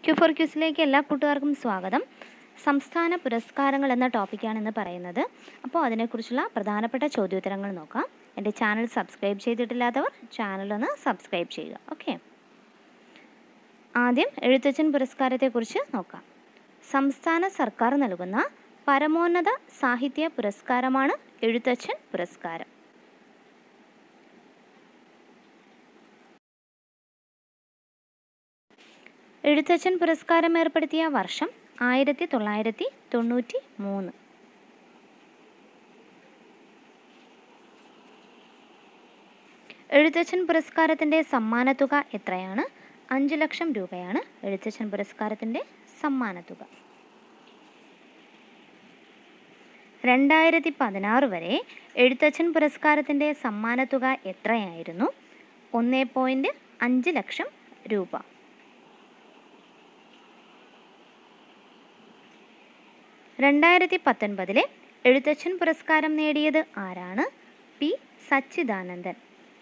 Q four ക്യൂസിലേക്ക് എല്ലാ കൂട്ടുകാർക്കും സ്വാഗതം സംസ്ഥാന പുരസ്കാരങ്ങൾ എന്ന ടോപ്പിക്കാണ് ഇന്ന് പറയുന്നത് അപ്പോൾ അതിനെക്കുറിച്ചുള്ള പ്രധാനപ്പെട്ട ചോദ്യോത്തരങ്ങൾ നോക്കാം എൻ്റെ ചാനൽ സബ്സ്ക്രൈബ് ചെയ്തിട്ടില്ലാത്തവർ ചാനലൊന്ന് സബ്സ്ക്രൈബ് ചെയ്യുക ഓക്കെ ആദ്യം എഴുത്തച്ഛൻ പുരസ്കാരത്തെക്കുറിച്ച് നോക്കാം സംസ്ഥാന സർക്കാർ നൽകുന്ന പരമോന്നത സാഹിത്യ പുരസ്കാരമാണ് എഴുത്തച്ഛൻ പുരസ്കാരം എഴുത്തച്ഛൻ പുരസ്കാരം ഏർപ്പെടുത്തിയ വർഷം ആയിരത്തി തൊള്ളായിരത്തി തൊണ്ണൂറ്റി മൂന്ന് എഴുത്തച്ഛൻ പുരസ്കാരത്തിൻ്റെ സമ്മാനത്തുക എത്രയാണ് അഞ്ച് ലക്ഷം രൂപയാണ് എഴുത്തച്ഛൻ പുരസ്കാരത്തിൻ്റെ സമ്മാനത്തുക രണ്ടായിരത്തി പതിനാറ് വരെ എഴുത്തച്ഛൻ പുരസ്കാരത്തിൻ്റെ സമ്മാനത്തുക എത്രയായിരുന്നു ഒന്ന് പോയിൻറ്റ് അഞ്ച് ലക്ഷം രൂപ രണ്ടായിരത്തി പത്തൊൻപതിലെ എഴുത്തച്ഛൻ പുരസ്കാരം നേടിയത് ആരാണ് പി സച്ചിദാനന്ദൻ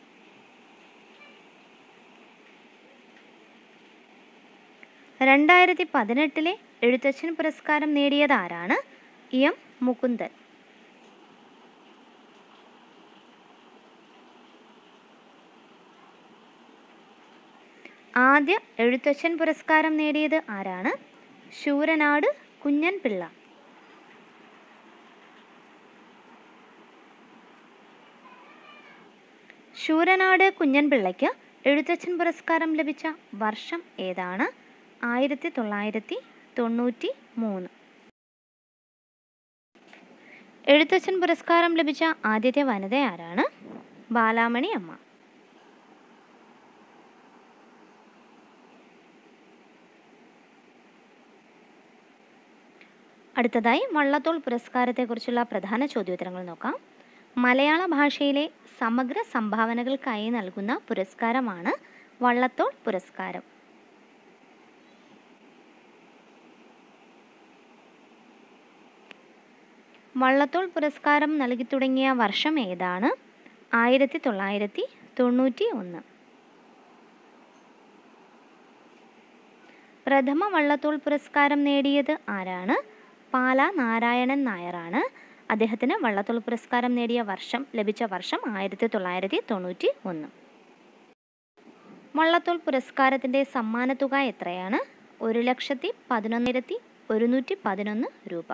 രണ്ടായിരത്തി പതിനെട്ടിലെ എഴുത്തച്ഛൻ പുരസ്കാരം നേടിയത് ആരാണ് എം മുകുന്ദൻ ആദ്യ എഴുത്തച്ഛൻ പുരസ്കാരം നേടിയത് ആരാണ് ശൂരനാട് കുഞ്ഞൻ പിള്ള ശൂരനാട് കുഞ്ഞൻ പിള്ളയ്ക്ക് എഴുത്തച്ഛൻ പുരസ്കാരം ലഭിച്ച വർഷം ഏതാണ് ആയിരത്തി തൊള്ളായിരത്തി തൊണ്ണൂറ്റി മൂന്ന് എഴുത്തച്ഛൻ പുരസ്കാരം ലഭിച്ച ആദ്യത്തെ വനിത ആരാണ് ബാലാമണി അമ്മ അടുത്തതായി വള്ളത്തോൾ പുരസ്കാരത്തെക്കുറിച്ചുള്ള പ്രധാന ചോദ്യോത്തരങ്ങൾ നോക്കാം മലയാള ഭാഷയിലെ സമഗ്ര സംഭാവനകൾക്കായി നൽകുന്ന പുരസ്കാരമാണ് വള്ളത്തോൾ പുരസ്കാരം വള്ളത്തോൾ പുരസ്കാരം നൽകി തുടങ്ങിയ വർഷം ഏതാണ് ആയിരത്തി തൊള്ളായിരത്തി തൊണ്ണൂറ്റി ഒന്ന് പ്രഥമ വള്ളത്തോൾ പുരസ്കാരം നേടിയത് ആരാണ് പാല നാരായണൻ നായരാണ് അദ്ദേഹത്തിന് വള്ളത്തോൾ പുരസ്കാരം നേടിയ വർഷം ലഭിച്ച വർഷം ആയിരത്തി തൊള്ളായിരത്തി തൊണ്ണൂറ്റി ഒന്ന് വള്ളത്തോൾ പുരസ്കാരത്തിൻ്റെ സമ്മാനത്തുക എത്രയാണ് ഒരു ലക്ഷത്തി പതിനൊന്നിരത്തി ഒരുന്നൂറ്റി പതിനൊന്ന് രൂപ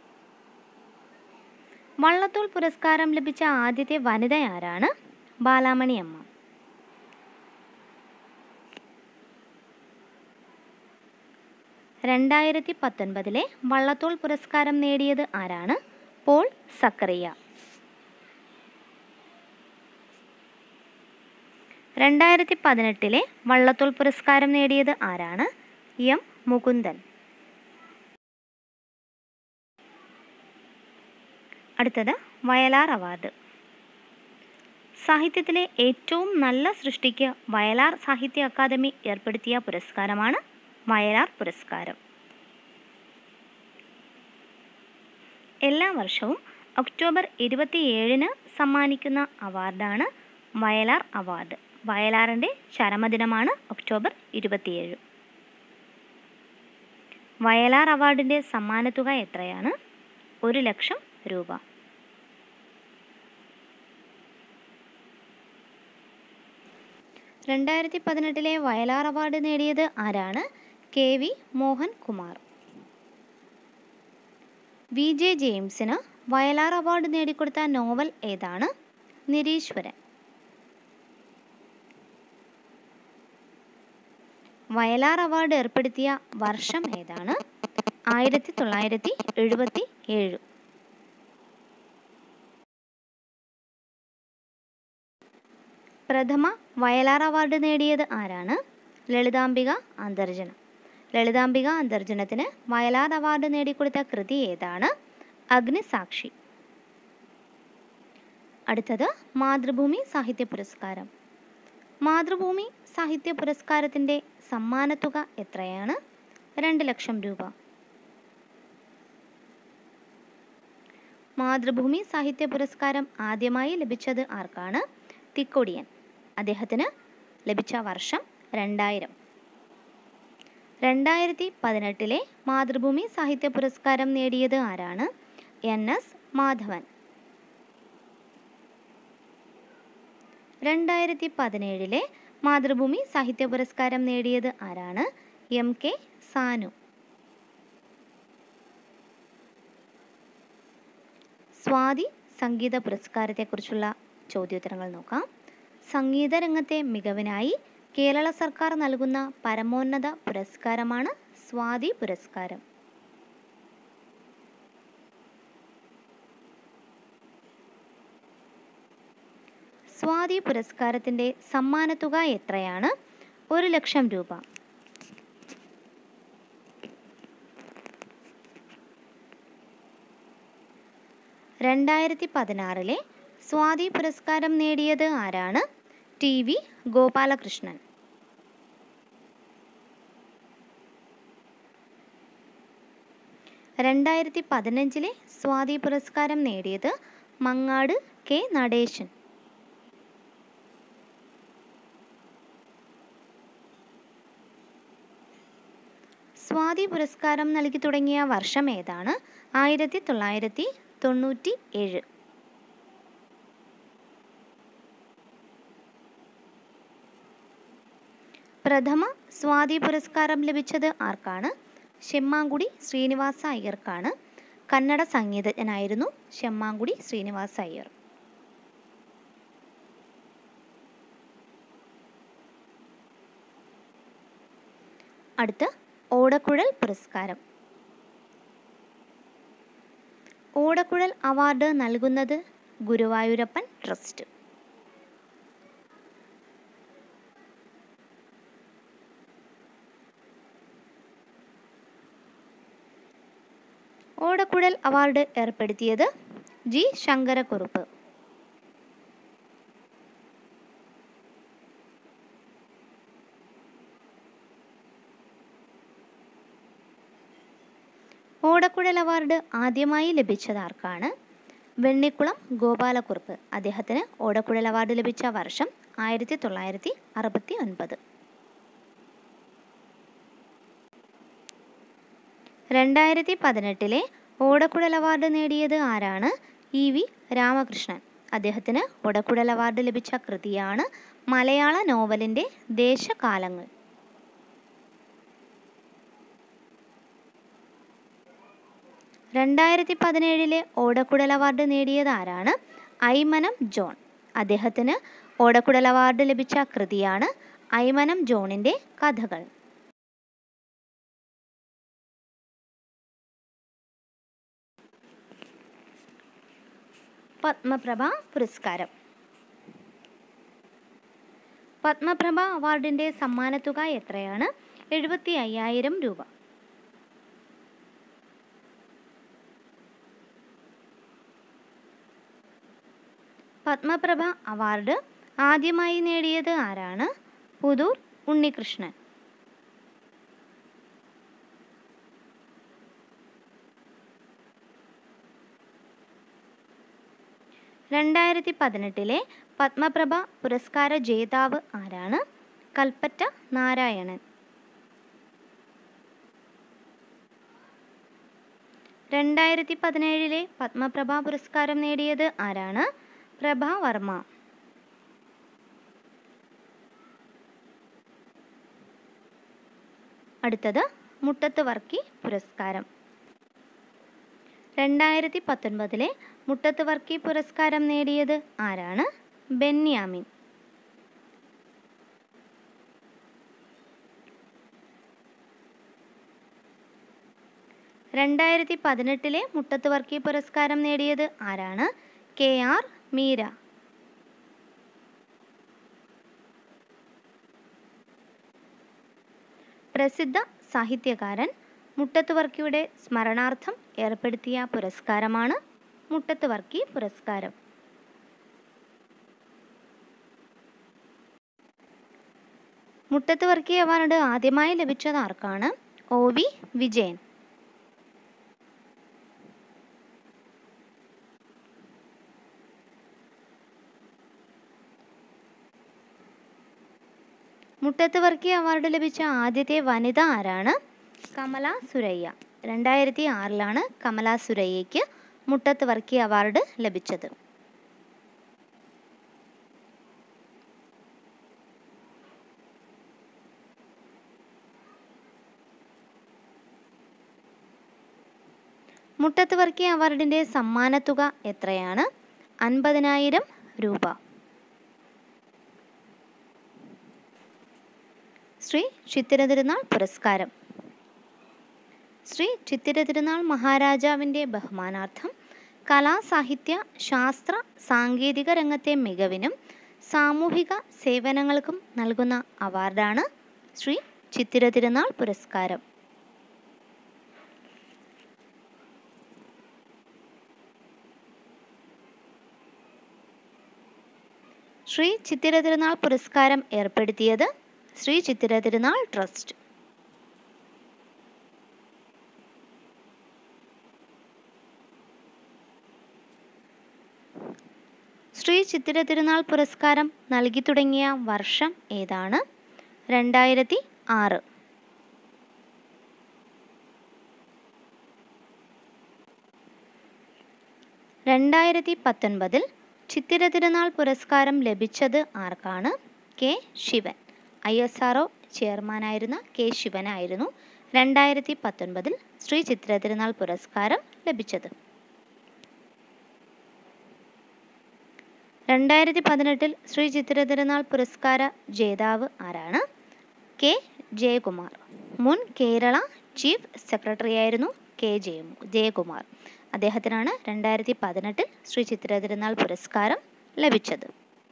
വള്ളത്തോൾ പുരസ്കാരം ലഭിച്ച ആദ്യത്തെ വനിത ആരാണ് ബാലാമണി അമ്മ രണ്ടായിരത്തി പത്തൊൻപതിലെ വള്ളത്തോൾ പുരസ്കാരം നേടിയത് ആരാണ് പോൾ സക്കറിയ രണ്ടായിരത്തി പതിനെട്ടിലെ വള്ളത്തോൾ പുരസ്കാരം നേടിയത് ആരാണ് എം മുകുന്ദൻ അടുത്തത് വയലാർ അവാർഡ് സാഹിത്യത്തിലെ ഏറ്റവും നല്ല സൃഷ്ടിക്ക് വയലാർ സാഹിത്യ അക്കാദമി ഏർപ്പെടുത്തിയ പുരസ്കാരമാണ് വയലാർ പുരസ്കാരം എല്ലാ വർഷവും ഒക്ടോബർ ഇരുപത്തിയേഴിന് സമ്മാനിക്കുന്ന അവാർഡാണ് വയലാർ അവാർഡ് വയലാറിൻ്റെ ചരമദിനമാണ് ഒക്ടോബർ ഇരുപത്തിയേഴ് വയലാർ അവാർഡിൻ്റെ സമ്മാനത്തുക എത്രയാണ് ഒരു ലക്ഷം രൂപ രണ്ടായിരത്തി പതിനെട്ടിലെ വയലാർ അവാർഡ് നേടിയത് ആരാണ് K V Mohan Kumar V J ജെയിംസിന് വയലാർ അവാർഡ് നേടിക്കൊടുത്ത നോവൽ ഏതാണ് നിരീശ്വരൻ വയലാർ അവാർഡ് ഏർപ്പെടുത്തിയ വർഷം ഏതാണ് ആയിരത്തി തൊള്ളായിരത്തി എഴുപത്തി ഏഴ് പ്രഥമ വയലാർ അവാർഡ് നേടിയത് ആരാണ് ലളിതാംബിക അന്തർജനം ലളിതാംബിക അന്തർജനത്തിന് വയലാർ അവാർഡ് നേടിക്കൊടുത്ത കൃതി ഏതാണ് അഗ്നിസാക്ഷി അടുത്തത് മാതൃഭൂമി സാഹിത്യ പുരസ്കാരം മാതൃഭൂമി സാഹിത്യ പുരസ്കാരത്തിൻ്റെ സമ്മാനത്തുക എത്രയാണ് രണ്ട് ലക്ഷം രൂപ മാതൃഭൂമി സാഹിത്യ പുരസ്കാരം ആദ്യമായി ലഭിച്ചത് ആർക്കാണ് തിക്കൊടിയൻ അദ്ദേഹത്തിന് ലഭിച്ച വർഷം രണ്ടായിരം രണ്ടായിരത്തി പതിനെട്ടിലെ മാതൃഭൂമി സാഹിത്യ പുരസ്കാരം നേടിയത് ആരാണ് എൻ എസ് മാധവൻ രണ്ടായിരത്തി പതിനേഴിലെ മാതൃഭൂമി സാഹിത്യ പുരസ്കാരം നേടിയത് ആരാണ് എം കെ സാനു സ്വാതി സംഗീത പുരസ്കാരത്തെക്കുറിച്ചുള്ള ചോദ്യോത്തരങ്ങൾ നോക്കാം സംഗീത രംഗത്തെ മികവിനായി കേരള സർക്കാർ നൽകുന്ന പരമോന്നത പുരസ്കാരമാണ് സ്വാതി പുരസ്കാരം സ്വാതി പുരസ്കാരത്തിൻ്റെ സമ്മാനത്തുക എത്രയാണ് ഒരു ലക്ഷം രൂപ രണ്ടായിരത്തി പതിനാറിലെ സ്വാതി പുരസ്കാരം നേടിയത് ആരാണ് ടി വി ഗോപാലകൃഷ്ണൻ രണ്ടായിരത്തി പതിനഞ്ചിലെ സ്വാതി പുരസ്കാരം നേടിയത് മങ്ങാട് കെ നടേശൻ സ്വാതി പുരസ്കാരം നൽകി തുടങ്ങിയ വർഷം ഏതാണ് ആയിരത്തി തൊള്ളായിരത്തി തൊണ്ണൂറ്റി ഏഴ് പ്രഥമ സ്വാതി പുരസ്കാരം ലഭിച്ചത് ആർക്കാണ് ശെമ്മാങ്കുടി ശ്രീനിവാസ അയ്യർക്കാണ് കന്നഡ സംഗീതജ്ഞനായിരുന്നു ശെമ്മാങ്കുടി ശ്രീനിവാസ അയ്യർ അടുത്ത് ഓടക്കുഴൽ പുരസ്കാരം ഓടക്കുഴൽ അവാർഡ് നൽകുന്നത് ഗുരുവായൂരപ്പൻ ട്രസ്റ്റ് ഓടക്കുഴൽ അവാർഡ് ഏർപ്പെടുത്തിയത് ജി ശങ്കരക്കുറുപ്പ് ഓടക്കുഴൽ അവാർഡ് ആദ്യമായി ലഭിച്ചത് ആർക്കാണ് വെണ്ണിക്കുളം ഗോപാലക്കുറുപ്പ് അദ്ദേഹത്തിന് ഓടക്കുഴൽ അവാർഡ് ലഭിച്ച വർഷം ആയിരത്തി തൊള്ളായിരത്തി അറുപത്തി ഒൻപത് രണ്ടായിരത്തി പതിനെട്ടിലെ ഓടക്കുഴൽ അവാർഡ് നേടിയത് ആരാണ് ഇ വി രാമകൃഷ്ണൻ അദ്ദേഹത്തിന് ഓടക്കുഴൽ അവാർഡ് ലഭിച്ച കൃതിയാണ് മലയാള നോവലിൻ്റെ ദേശകാലങ്ങൾ രണ്ടായിരത്തി പതിനേഴിലെ ഓടക്കുഴൽ അവാർഡ് നേടിയത് ആരാണ് ഐമനം ജോൺ അദ്ദേഹത്തിന് ഓടക്കുഴൽ അവാർഡ് ലഭിച്ച കൃതിയാണ് ഐമനം ജോണിൻ്റെ കഥകൾ പത്മപ്രഭ പുരസ്കാരം പത്മപ്രഭ അവാർഡിൻ്റെ സമ്മാനത്തുക എത്രയാണ് എഴുപത്തി അയ്യായിരം രൂപ പത്മപ്രഭ അവാർഡ് ആദ്യമായി നേടിയത് ആരാണ് പുതൂർ ഉണ്ണികൃഷ്ണൻ രണ്ടായിരത്തി പതിനെട്ടിലെ പത്മപ്രഭ പുരസ്കാര ജേതാവ് ആരാണ് കൽപ്പറ്റ നാരായണൻ രണ്ടായിരത്തി പതിനേഴിലെ പത്മപ്രഭ പുരസ്കാരം നേടിയത് ആരാണ് പ്രഭ വർമ്മ അടുത്തത് മുട്ടത്ത് വർക്കി പുരസ്കാരം രണ്ടായിരത്തി പത്തൊൻപതിലെ മുട്ടത്ത് വർക്കി പുരസ്കാരം നേടിയത് ആരാണ് ബെന്യാമിൻ രണ്ടായിരത്തി പതിനെട്ടിലെ മുട്ടത്ത് വർക്കി പുരസ്കാരം നേടിയത് ആരാണ് കെ ആർ മീര പ്രസിദ്ധ സാഹിത്യകാരൻ മുട്ടത്ത് വർക്കിയുടെ സ്മരണാർത്ഥം ഏർപ്പെടുത്തിയ പുരസ്കാരമാണ് മുട്ടത്ത് വർക്കി പുരസ്കാരം മുട്ടത്ത് വർക്കി അവാർഡ് ആദ്യമായി ലഭിച്ചത് ആർക്കാണ് O V Vijayan Muttathu Varkey award ലഭിച്ച ആദ്യത്തെ വനിത ആരാണ് കമല സുരയ്യ രണ്ടായിരത്തി ആറിലാണ് കമല സുരയ്യയ്ക്ക് മുട്ടത്ത് വർക്കി അവാർഡ് ലഭിച്ചത് മുട്ടത്ത് വർക്കി അവാർഡിൻ്റെ സമ്മാനത്തുക എത്രയാണ് അൻപതിനായിരം രൂപ ശ്രീ ചിത്തിര തിരുനാൾ പുരസ്കാരം ശ്രീ ചിത്തിര തിരുനാൾ മഹാരാജാവിൻ്റെ ബഹുമാനാർത്ഥം കലാ സാഹിത്യ ശാസ്ത്ര സാങ്കേതിക രംഗത്തെ മികവിനും സാമൂഹിക സേവനങ്ങൾക്കും നൽകുന്ന അവാർഡാണ് ശ്രീ ചിത്തിര തിരുനാൾ പുരസ്കാരം ശ്രീ ചിത്തിര തിരുനാൾ പുരസ്കാരം ഏർപ്പെടുത്തിയത് ശ്രീ ചിത്തിര തിരുനാൾ ട്രസ്റ്റ് ശ്രീ ചിത്തിര തിരുനാൾ പുരസ്കാരം നൽകി തുടങ്ങിയ വർഷം ഏതാണ് രണ്ടായിരത്തി ആറ് രണ്ടായിരത്തി പത്തൊൻപതിൽ ചിത്തിര തിരുനാൾ പുരസ്കാരം ലഭിച്ചത് ആർക്കാണ് K Sivan I S R O ചെയർമാനായിരുന്ന കെ ശിവനായിരുന്നു രണ്ടായിരത്തി പത്തൊൻപതിൽ ശ്രീ ചിത്തിര തിരുനാൾ പുരസ്കാരം ലഭിച്ചത് രണ്ടായിരത്തി പതിനെട്ടിൽ ശ്രീ ചിത്തിര തിരുനാൾ പുരസ്കാര ജേതാവ് ആരാണ് കെ ജയകുമാർ മുൻ കേരള ചീഫ് സെക്രട്ടറി ആയിരുന്നു കെ ജയ ജയകുമാർ അദ്ദേഹത്തിനാണ് രണ്ടായിരത്തി പതിനെട്ടിൽ ശ്രീ ചിത്തിര തിരുനാൾ പുരസ്കാരം ലഭിച്ചത്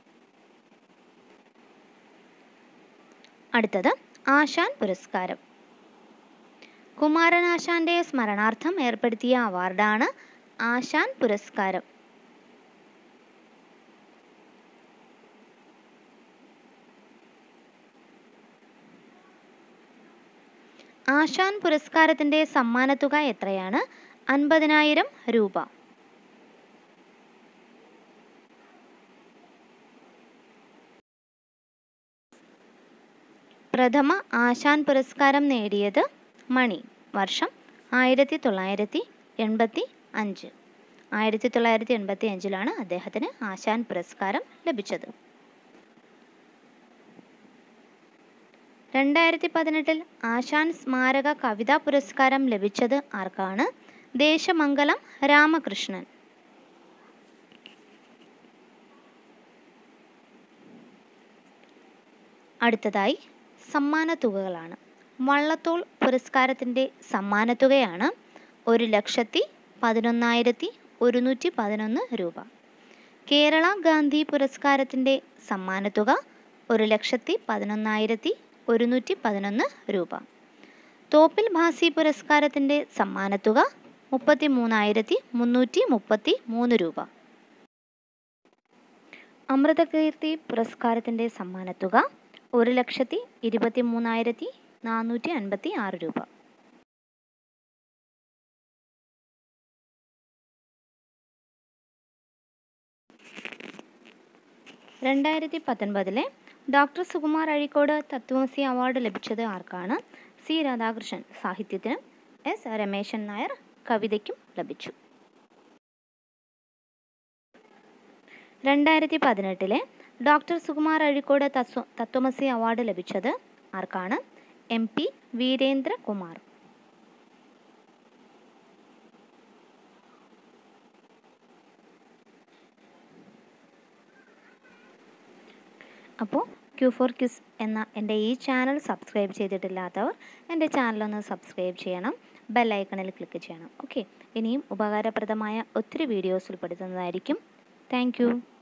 അടുത്തത് ആശാൻ പുരസ്കാരം കുമാരനാശാന്റെ സ്മരണാർത്ഥം ഏർപ്പെടുത്തിയ അവാർഡാണ് ആശാൻ പുരസ്കാരം ആശാൻ പുരസ്കാരത്തിൻ്റെ സമ്മാനത്തുക എത്രയാണ് അൻപതിനായിരം രൂപ പ്രഥമ ആശാൻ പുരസ്കാരം നേടിയത് മണി വർഷം ആയിരത്തി തൊള്ളായിരത്തി എൺപത്തി അഞ്ച് ആയിരത്തി തൊള്ളായിരത്തി എൺപത്തി അഞ്ചിലാണ് അദ്ദേഹത്തിന് ആശാൻ പുരസ്കാരം ലഭിച്ചത് രണ്ടായിരത്തി പതിനെട്ടിൽ ആശാൻ സ്മാരക കവിതാ പുരസ്കാരം ലഭിച്ചത് ആർക്കാണ് ദേശമംഗലം രാമകൃഷ്ണൻ അടുത്തതായി സമ്മാനത്തുകകളാണ് വള്ളത്തോൾ പുരസ്കാരത്തിൻ്റെ സമ്മാനത്തുകയാണ് ഒരു ലക്ഷത്തി പതിനൊന്നായിരത്തി ഒരുന്നൂറ്റി പതിനൊന്ന് രൂപ കേരള ഗാന്ധി പുരസ്കാരത്തിൻ്റെ സമ്മാനത്തുക ഒരു ലക്ഷത്തി പതിനൊന്നായിരത്തി ഒരുന്നൂറ്റി പതിനൊന്ന് രൂപ തോപ്പിൽ ഭാസി പുരസ്കാരത്തിൻ്റെ സമ്മാനത്തുക മുപ്പത്തി മൂന്നായിരത്തി മുന്നൂറ്റി മുപ്പത്തി മൂന്ന് രൂപ അമൃതകീർത്തി പുരസ്കാരത്തിൻ്റെ സമ്മാനത്തുക ഒരു ലക്ഷത്തി ഇരുപത്തി മൂന്നായിരത്തി നാനൂറ്റി അൻപത്തി ആറ് രൂപ രണ്ടായിരത്തി പത്തൊൻപതിലെ ഡോക്ടർ സുകുമാർ അഴീക്കോട് തത്വമസി അവാർഡ് ലഭിച്ചത് ആർക്കാണ് സി രാധാകൃഷ്ണൻ സാഹിത്യത്തിനും എസ് രമേശൻ നായർ കവിതയ്ക്കും ലഭിച്ചു രണ്ടായിരത്തി പതിനെട്ടിലെ ഡോക്ടർ സുകുമാർ അഴീക്കോട് തത്വ തത്വമസി അവാർഡ് ലഭിച്ചത് ആർക്കാണ് എം പി വീരേന്ദ്രകുമാർ അപ്പോൾ ക്യൂ ഫോർ ക്യൂസ് എന്ന എൻ്റെ ഈ ചാനൽ സബ്സ്ക്രൈബ് ചെയ്തിട്ടില്ലാത്തവർ എൻ്റെ ചാനലൊന്ന് സബ്സ്ക്രൈബ് ചെയ്യണം ബെല്ലൈക്കണിൽ ക്ലിക്ക് ചെയ്യണം ഓക്കെ ഇനിയും ഉപകാരപ്രദമായ ഒത്തിരി വീഡിയോസ് ഉൾപ്പെടുത്തുന്നതായിരിക്കും താങ്ക്